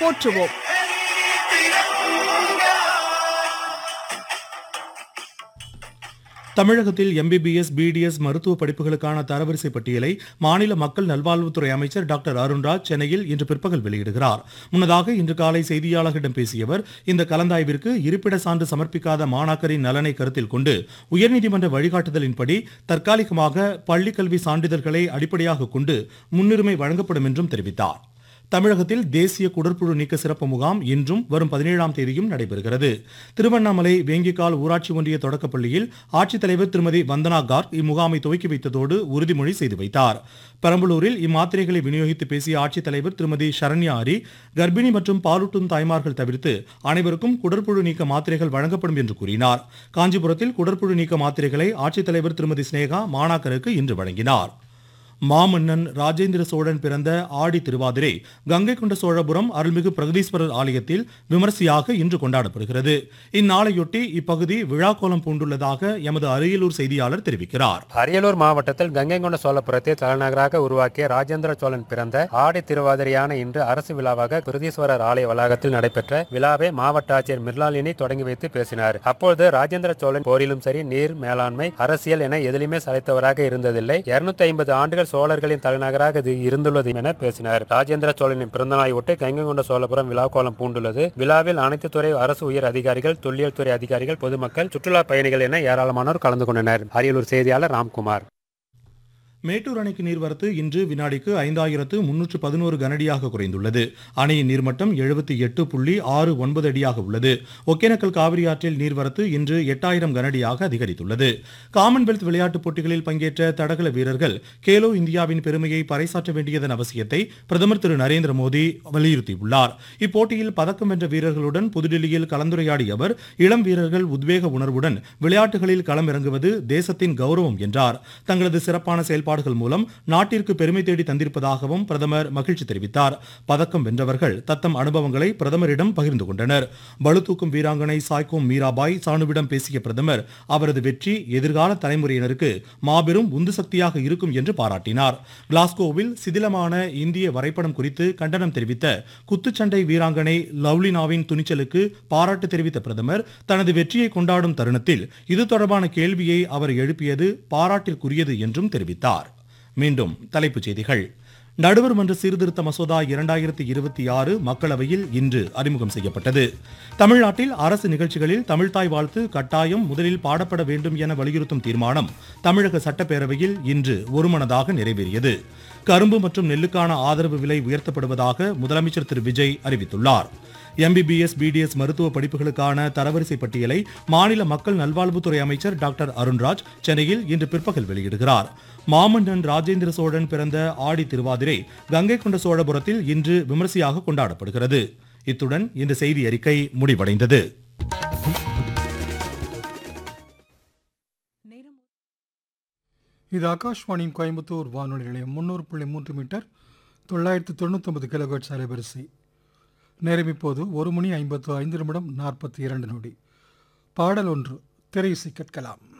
போற்றுவோம் தமிழகத்தில் MBBS BDS மருத்துவ படிப்புகளுக்கான தரவரிசை பட்டியலை மாநில மக்கள் நல்வாழ்வுத்துறை அமைச்சர் டாக்டர் அருண்ராஜ் சென்னையில் இன்று பிற்பகல் வெளியிடுகிறார் முன்னதாக இன்று காலை செய்தியாளர்களிடம் பேசிய அவர் இந்த கலந்தாய்விற்கு இருப்பிட சான்று சமர்ப்பிக்காத மாணாக்கரின் நலனை கருத்தில் கொண்டு உயர்நீதிமன்ற வழிகாட்டுதலின்படி தற்காலிகமாக பள்ளிக்கல்வி சான்றிதழ்களை அடிப்படையாக கொண்டு முன்னுரிமை வழங்கப்படும் என்றும் தெரிவித்தார் தமிழகத்தில் தேசிய குடற்புழு நீக்க சிறப்பு முகாம் இன்றும் வரும் பதினேழாம் தேதியும் நடைபெறுகிறது திருவண்ணாமலை வேங்கிக்கால் ஊராட்சி ஒன்றிய தொடக்கப்பள்ளியில் ஆட்சித்தலைவர் திருமதி வந்தனா கார்க் இம்முகாமை துவக்கி வைத்ததோடு உறுதிமொழி செய்து வைத்தார் பெரம்பலூரில் இம்மாத்திரைகளை விநியோகித்து பேசிய ஆட்சித்தலைவர் திருமதி சரண்யா ஆரி கர்ப்பிணி மற்றும் பாலூட்டும் தாய்மார்கள் தவிர்த்து அனைவருக்கும் குடற்புழு நீக்க மாத்திரைகள் வழங்கப்படும் என்று கூறினார் காஞ்சிபுரத்தில் குடற்புழு நீக்க மாத்திரைகளை ஆட்சித்தலைவர் திருமதி சினேகா மாணாக்கருக்கு இன்று வழங்கினார் மாமன்னன் ராஜேந்திர சோழன் பிறந்த ஆடி திருவாதிரை கங்கை கொண்ட சோழபுரம் அருள்மிகு பிரகதீஸ்வரர் ஆலயத்தில் விமர்சையாக இன்று கொண்டாடப்படுகிறது இந்நாளையொட்டி இப்பகுதி விழாக்கோலம் பூண்டுள்ளதாக எமது அரியலூர் செய்தியாளர் தெரிவிக்கிறார் அரியலூர் மாவட்டத்தில் கங்கை கொண்ட சோழபுரத்தை தலைநகராக உருவாக்கிய ராஜேந்திர சோழன் பிறந்த ஆடி திருவாதிரையான இன்று அரசு விழாவாக பிரதீஸ்வரர் ஆலய வளாகத்தில் நடைபெற்ற விழாவை மாவட்ட ஆட்சியர் மிர்லாலினி தொடங்கி வைத்து பேசினார் அப்பொழுது ராஜேந்திர சோழன் போரிலும் சரி நீர் மேலாண்மை அரசியல் என எதிலுமே சளைத்தவராக இருந்ததில்லை இருநூத்தி ஐம்பது ஆண்டுகள் சோழர்களின் தலைநகராக இது இருந்துள்ளது என பேசினார் ராஜேந்திர சோழனின் பிறந்தநாளை ஒட்டி கங்கை கொண்ட சோழபுரம் விழா கோலம் பூண்டுள்ளது விழாவில் அனைத்து துறை அரசு உயர் அதிகாரிகள் தொல்லியல் துறை அதிகாரிகள் பொதுமக்கள் சுற்றுலா பயணிகள் என ஏராளமானோர் கலந்து கொண்டனர் அரியலூர் செய்தியாளர் ராம்குமார் மேட்டூர் அணைக்கு நீர்வரத்து இன்று வினாடிக்கு ஐந்தாயிரத்து முன்னூற்று பதினோரு கனடியாக குறைந்துள்ளது அணையின் நீர்மட்டம் எழுபத்தி எட்டு புள்ளி ஆறு ஒன்பது அடியாக உள்ளது ஒகேனக்கல் காவிரி ஆற்றில் நீர்வரத்து இன்று எட்டாயிரம் கனடியாக அதிகரித்துள்ளது காமன்வெல்த் விளையாட்டுப் போட்டிகளில் பங்கேற்ற தடகள வீரர்கள் கேலோ இந்தியாவின் பெருமையை பறைசாற்ற வேண்டியதன் அவசியத்தை பிரதமர் திரு நரேந்திர மோடி வலியுறுத்தியுள்ளார் இப்போட்டியில் பதக்கம் வென்ற வீரர்களுடன் புதுடில்லியில் கலந்துரையாடிய அவர் இளம் வீரர்கள் உத்வேக உணர்வுடன் விளையாட்டுகளில் களமிறங்குவது தேசத்தின் கௌரவம் என்றார் தங்களது சிறப்பான செயல்பாடுகள் மூலம் நாட்டிற்கு பெருமை தேடி தந்திருப்பதாகவும் பிரதமர் மகிழ்ச்சி தெரிவித்தார் பதக்கம் வென்றவர்கள் தத்தம் அனுபவங்களை பிரதமரிடம் பகிர்ந்து கொண்டனர் பளுதூக்கும் வீராங்கனை சாய்கோம் மீராபாய் சானுவிடம் பேசிய பிரதமர் அவரது வெற்றி எதிர்கால தலைமுறையினருக்கு மாபெரும் உந்து சக்தியாக இருக்கும் என்று பாராட்டினார் கிளாஸ்கோவில் சிதிலமான இந்திய வரைபடம் குறித்து கண்டனம் தெரிவித்த குத்துச்சண்டை வீராங்கனை லவ்லினாவின் துணிச்சலுக்கு பாராட்டு தெரிவித்த பிரதமர் தனது வெற்றியை கொண்டாடும் தருணத்தில் இது தொடர்பான கேள்வியை அவர் எழுப்பியது பாராட்டிற்குரியது என்றும் தெரிவித்தார் மீண்டும் தலைப்புச் செய்திகள் நடுவர் மன்ற சீர்திருத்த மசோதா இரண்டாயிரத்தி இருபத்தி ஆறு மக்களவையில் இன்று அறிமுகம் செய்யப்பட்டது தமிழ்நாட்டில் அரசு நிகழ்ச்சிகளில் தமிழ்தாய் வாழ்த்து கட்டாயம் முதலில் பாடப்பட வேண்டும் என வலியுறுத்தும் தீர்மானம் தமிழக சட்டப்பேரவையில் இன்று ஒருமனதாக நிறைவேறியது கரும்பு மற்றும் நெல்லுக்கான ஆதரவு விலை உயர்த்தப்படுவதாக முதலமைச்சர் திரு விஜய் அறிவித்துள்ளார் எம்பிபிஎஸ் பிடிஎஸ் மருத்துவ படிப்புகளுக்கான தரவரிசை பட்டியலை மாநில மக்கள் நல்வாழ்வுத்துறை அமைச்சர் டாக்டர் அருண்ராஜ் சென்னையில் இன்று பிற்பகல் வெளியிடுகிறார் மாமன்னன் ராஜேந்திர சோழன் பிறந்த ஆடி திருவாதிரை கங்கை கொண்ட சோழபுரத்தில் இன்று விமரிசையாக கொண்டாடப்படுகிறது இத்துடன் இந்த செய்தி அறிக்கை முடிவடைந்தது இது ஆகாஷ்வாணியின் கோயம்புத்தூர் வானொலி நிலையம் முன்னூறு புள்ளி மூன்று மீட்டர் தொள்ளாயிரத்து தொண்ணூத்தொன்பது கிலோகட்ஸ் அலைவரிசை நேரம் இப்போது ஒரு மணி ஐம்பத்து ஐந்து நிமிடம் நாற்பத்தி இரண்டு நொடி பாடல் ஒன்று திரை இசை கேட்கலாம்